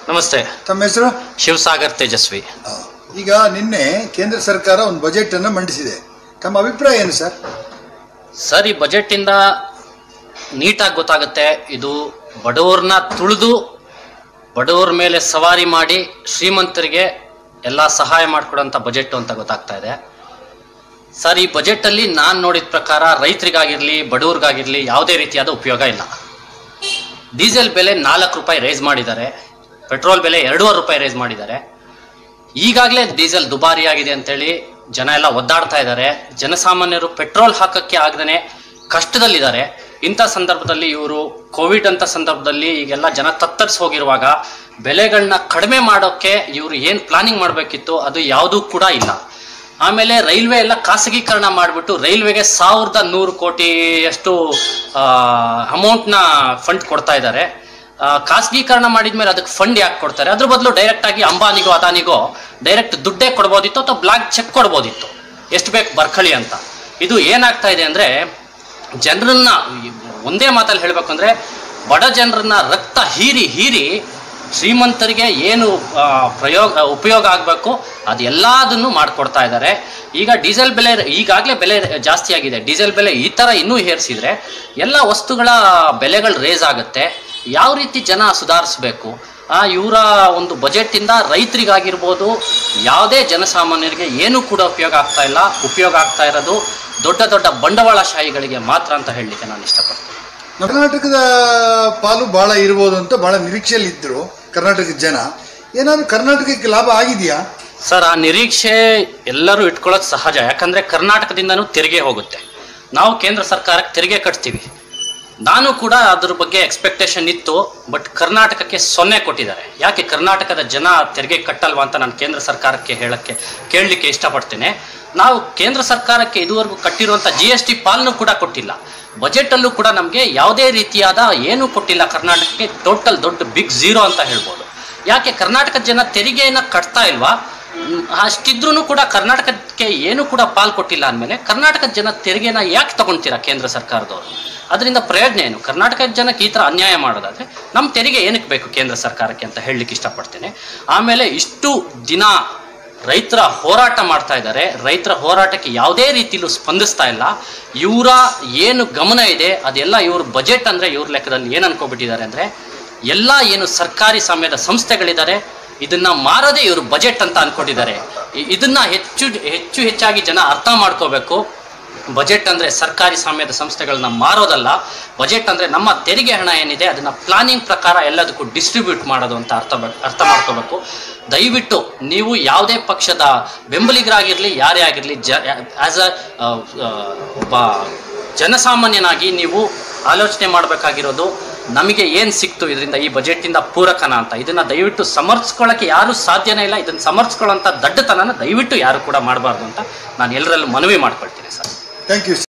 ನಮಸ್ತೆ ತಮ್ಮ ಹೆಸರು ಶಿವಸಾಗರ್ ತೇಜಸ್ವಿ ಈಗ ನಿನ್ನೆ ಕೇಂದ್ರ ಸರ್ಕಾರ ಒಂದು ಬಜೆಟ್ ಅನ್ನು ಮಂಡಿಸಿದೆ ತಮ್ಮ ಅಭಿಪ್ರಾಯ ಏನು ಸರ್ ಸರ್ ಈ ಬಜೆಟಿಂದ ನೀಟಾಗಿ ಗೊತ್ತಾಗುತ್ತೆ ಇದು ಬಡವ್ರನ್ನ ತುಳಿದು ಬಡವ್ರ ಮೇಲೆ ಸವಾರಿ ಮಾಡಿ ಶ್ರೀಮಂತರಿಗೆ ಎಲ್ಲ ಸಹಾಯ ಮಾಡಿಕೊಡೋಂಥ ಬಜೆಟ್ ಅಂತ ಗೊತ್ತಾಗ್ತಾ ಇದೆ ಸರ್ ಈ ಬಜೆಟಲ್ಲಿ ನಾನು ನೋಡಿದ ಪ್ರಕಾರ ರೈತರಿಗಾಗಿರಲಿ ಬಡವ್ರಿಗಾಗಿರಲಿ ಯಾವುದೇ ರೀತಿಯಾದ ಉಪಯೋಗ ಇಲ್ಲ ಡೀಸೆಲ್ ಬೆಲೆ ನಾಲ್ಕು ರೂಪಾಯಿ ರೈಸ್ ಮಾಡಿದ್ದಾರೆ ಪೆಟ್ರೋಲ್ ಬೆಲೆ ಎರಡೂವರೆ ರೂಪಾಯಿ ರೈಸ್ ಮಾಡಿದ್ದಾರೆ ಈಗಾಗಲೇ ಡೀಸೆಲ್ ದುಬಾರಿ ಆಗಿದೆ ಅಂತೇಳಿ ಜನ ಎಲ್ಲ ಒದ್ದಾಡ್ತಾ ಇದ್ದಾರೆ ಜನಸಾಮಾನ್ಯರು ಪೆಟ್ರೋಲ್ ಹಾಕಕ್ಕೆ ಆಗದೇ ಕಷ್ಟದಲ್ಲಿದ್ದಾರೆ ಇಂಥ ಸಂದರ್ಭದಲ್ಲಿ ಇವರು ಕೋವಿಡ್ ಅಂತ ಸಂದರ್ಭದಲ್ಲಿ ಈಗೆಲ್ಲ ಜನ ತತ್ತರಿಸಿ ಹೋಗಿರುವಾಗ ಬೆಲೆಗಳನ್ನ ಕಡಿಮೆ ಮಾಡೋಕ್ಕೆ ಇವರು ಏನು ಪ್ಲಾನಿಂಗ್ ಮಾಡಬೇಕಿತ್ತು ಅದು ಯಾವುದೂ ಕೂಡ ಇಲ್ಲ ಆಮೇಲೆ ರೈಲ್ವೆ ಎಲ್ಲ ಖಾಸಗೀಕರಣ ಮಾಡಿಬಿಟ್ಟು ರೈಲ್ವೆಗೆ ಸಾವಿರದ ನೂರು ಕೋಟಿಯಷ್ಟು ಅಮೌಂಟ್ನ ಫಂಡ್ ಕೊಡ್ತಾ ಇದ್ದಾರೆ ಆ, ಖಾಸಗೀಕರಣ ಮಾಡಿದ್ಮೇಲೆ ಅದಕ್ಕೆ ಫಂಡ್ ಯಾಕೆ ಕೊಡ್ತಾರೆ ಅದ್ರ ಬದಲು ಡೈರೆಕ್ಟ್ ಆಗಿ ಅಂಬಾನಿಗೋ ಅದಾನಿಗೋ ಡೈರೆಕ್ಟ್ ದುಡ್ಡೇ ಕೊಡ್ಬೋದಿತ್ತು ಅಥವಾ ಬ್ಲಾಕ್ ಚೆಕ್ ಕೊಡ್ಬೋದಿತ್ತು ಎಷ್ಟು ಬೇಕು ಬರ್ಕಳಿ ಅಂತ ಇದು ಏನಾಗ್ತಾ ಇದೆ ಅಂದರೆ ಜನರನ್ನ ಒಂದೇ ಮಾತಲ್ಲಿ ಹೇಳಬೇಕು ಅಂದರೆ ಬಡ ಜನರನ್ನ ರಕ್ತ ಹೀರಿ ಹೀರಿ ಶ್ರೀಮಂತರಿಗೆ ಏನು ಆ, ಪ್ರಯೋಗ ಉಪಯೋಗ ಆಗಬೇಕು ಅದೆಲ್ಲದನ್ನು ಮಾಡಿಕೊಡ್ತಾ ಇದ್ದಾರೆ ಈಗ ಡೀಸೆಲ್ ಬೆಲೆ ಈಗಾಗಲೇ ಬೆಲೆ ಜಾಸ್ತಿ ಆಗಿದೆ ಡೀಸೆಲ್ ಬೆಲೆ ಈ ಥರ ಇನ್ನೂ ಏರಿಸಿದ್ರೆ ಎಲ್ಲ ವಸ್ತುಗಳ ಬೆಲೆಗಳು ರೇಸ್ ಆಗುತ್ತೆ ಯಾವ ರೀತಿ ಜನ ಸುಧಾರಿಸ್ಬೇಕು ಆ ಇವರ ಒಂದು ಬಜೆಟಿಂದ ರೈತರಿಗಾಗಿರ್ಬೋದು ಯಾವುದೇ ಜನಸಾಮಾನ್ಯರಿಗೆ ಏನೂ ಕೂಡ ಉಪಯೋಗ ಆಗ್ತಾ ಇಲ್ಲ ಉಪಯೋಗ ಆಗ್ತಾ ಇರೋದು ದೊಡ್ಡ ದೊಡ್ಡ ಬಂಡವಾಳಶಾಹಿಗಳಿಗೆ ಮಾತ್ರ ಅಂತ ಹೇಳಲಿಕ್ಕೆ ನಾನು ಇಷ್ಟಪಡ್ತೀನಿ ಕರ್ನಾಟಕದ ಪಾಲು ಬಹಳ ಇರ್ಬೋದು ಅಂತ ಬಹಳ ನಿರೀಕ್ಷೆಯಲ್ಲಿ ಇದ್ರು ಕರ್ನಾಟಕದ ಜನ ಏನಾದ್ರು ಕರ್ನಾಟಕಕ್ಕೆ ಲಾಭ ಆಗಿದೆಯಾ ಸರ್ ಆ ನಿರೀಕ್ಷೆ ಎಲ್ಲರೂ ಇಟ್ಕೊಳ್ಳೋದು ಸಹಜ ಯಾಕಂದ್ರೆ ಕರ್ನಾಟಕದಿಂದನೂ ತೆರಿಗೆ ಹೋಗುತ್ತೆ ನಾವು ಕೇಂದ್ರ ಸರ್ಕಾರಕ್ಕೆ ತೆರಿಗೆ ಕಟ್ತೀವಿ ನಾನು ಕೂಡ ಅದ್ರ ಬಗ್ಗೆ ಎಕ್ಸ್ಪೆಕ್ಟೇಷನ್ ಇತ್ತು ಬಟ್ ಕರ್ನಾಟಕಕ್ಕೆ ಸೊನ್ನೆ ಕೊಟ್ಟಿದ್ದಾರೆ ಯಾಕೆ ಕರ್ನಾಟಕದ ಜನ ತೆರಿಗೆ ಕಟ್ಟಲ್ವಾ ಅಂತ ನಾನು ಕೇಂದ್ರ ಸರ್ಕಾರಕ್ಕೆ ಹೇಳಕ್ಕೆ ಕೇಳಲಿಕ್ಕೆ ಇಷ್ಟಪಡ್ತೇನೆ ನಾವು ಕೇಂದ್ರ ಸರ್ಕಾರಕ್ಕೆ ಇದುವರೆಗೂ ಕಟ್ಟಿರುವಂಥ ಜಿ ಎಸ್ ಟಿ ಪಾಲನ್ನು ಕೂಡ ಕೊಟ್ಟಿಲ್ಲ ಬಜೆಟಲ್ಲೂ ಕೂಡ ನಮಗೆ ಯಾವುದೇ ರೀತಿಯಾದ ಏನೂ ಕೊಟ್ಟಿಲ್ಲ ಕರ್ನಾಟಕಕ್ಕೆ ಟೋಟಲ್ ದೊಡ್ಡ ಬಿಗ್ ಝೀರೋ ಅಂತ ಹೇಳ್ಬೋದು ಯಾಕೆ ಕರ್ನಾಟಕದ ಜನ ತೆರಿಗೆಯನ್ನು ಕಟ್ತಾ ಇಲ್ವಾ ಮ್, ಅಷ್ಟಿದ್ರೂ ಕೂಡ ಕರ್ನಾಟಕಕ್ಕೆ ಏನು ಕೂಡ ಪಾಲ್ ಕೊಟ್ಟಿಲ್ಲ ಅಂದಮೇಲೆ ಕರ್ನಾಟಕದ ಜನ ತೆರಿಗೆನ ಯಾಕೆ ತಗೊಳ್ತೀರಾ ಕೇಂದ್ರ ಸರ್ಕಾರದವರು ಅದರಿಂದ ಪ್ರಯೋಜನ ಏನು ಕರ್ನಾಟಕದ ಜನಕ್ಕೆ ಈ ಥರ ಅನ್ಯಾಯ ಮಾಡೋದಾದ್ರೆ ನಮ್ಮ ತೆರಿಗೆ ಏನಕ್ಕೆ ಬೇಕು ಕೇಂದ್ರ ಸರ್ಕಾರಕ್ಕೆ ಅಂತ ಹೇಳಲಿಕ್ಕೆ ಇಷ್ಟಪಡ್ತೇನೆ ಆಮೇಲೆ ಇಷ್ಟು ದಿನ ರೈತರ ಹೋರಾಟ ಮಾಡ್ತಾ ಇದ್ದಾರೆ ರೈತರ ಹೋರಾಟಕ್ಕೆ ಯಾವುದೇ ರೀತಿಲೂ ಸ್ಪಂದಿಸ್ತಾ ಇಲ್ಲ ಇವರ ಏನು ಗಮನ ಇದೆ ಅದೆಲ್ಲ ಇವ್ರ ಬಜೆಟ್ ಅಂದರೆ ಇವ್ರ ಲೆಕ್ಕದಲ್ಲಿ ಏನು ಅನ್ಕೋಬಿಟ್ಟಿದ್ದಾರೆ ಅಂದರೆ ಎಲ್ಲ ಏನು ಸರ್ಕಾರಿ ಸ್ವಾಮ್ಯದ ಸಂಸ್ಥೆಗಳಿದ್ದಾರೆ ಇದನ್ನ ಮಾರದೇ ಇವರು ಬಜೆಟ್ ಅಂತ ಅನ್ಕೊಂಡಿದ್ದಾರೆ ಇ- ಇದನ್ನ ಹೆಚ್ಚು ಹೆಚ್ಚು ಹೆಚ್ಚಾಗಿ ಜನ ಅರ್ಥ ಮಾಡ್ಕೋಬೇಕು ಬಜೆಟ್ ಅಂದ್ರೆ ಸರ್ಕಾರಿ ಸ್ವಾಮ್ಯದ ಸಂಸ್ಥೆಗಳನ್ನ ಮಾರೋದಲ್ಲ ಬಜೆಟ್ ಅಂದ್ರೆ ನಮ್ಮ ತೆರಿಗೆ ಹಣ ಏನಿದೆ ಅದನ್ನ ಪ್ಲಾನಿಂಗ್ ಪ್ರಕಾರ ಎಲ್ಲದಕ್ಕೂ ಡಿಸ್ಟ್ರಿಬ್ಯೂಟ್ ಮಾಡೋದು ಅಂತ ಅರ್ಥ ಬ- ಅರ್ಥ ಮಾಡ್ಕೋಬೇಕು ದಯವಿಟ್ಟು ನೀವು ಯಾವುದೇ ಪಕ್ಷದ ಬೆಂಬಲಿಗರಾಗಿರ್ಲಿ ಯಾರೇ ಆಗಿರಲಿ ಜ ಆಸ್ ಅ ಒಬ್ಬ ಜನಸಾಮಾನ್ಯನಾಗಿ ನೀವು ಆಲೋಚನೆ ಮಾಡಬೇಕಾಗಿರೋದು ನಮಗೆ ಏನು ಸಿಕ್ತು ಇದರಿಂದ ಈ ಬಜೆಟಿಂದ ಪೂರಕನ ಅಂತ ಇದನ್ನ ದಯವಿಟ್ಟು ಸಮರ್ಥಿಸ್ಕೊಳ್ಳೋಕ್ಕೆ ಯಾರೂ ಸಾಧ್ಯನೇ ಇಲ್ಲ ಇದನ್ನು ಸಮರ್ಥಿಸ್ಕೊಳ್ಳೋಂಥ ದಡ್ಡತನನ ದಯವಿಟ್ಟು ಯಾರು ಕೂಡ ಮಾಡಬಾರ್ದು ಅಂತ ನಾನು ಎಲ್ಲರಲ್ಲೂ ಮನವಿ ಮಾಡ್ಕೊಳ್ತೀನಿ ಸರ್ ಥ್ಯಾಂಕ್ ಯು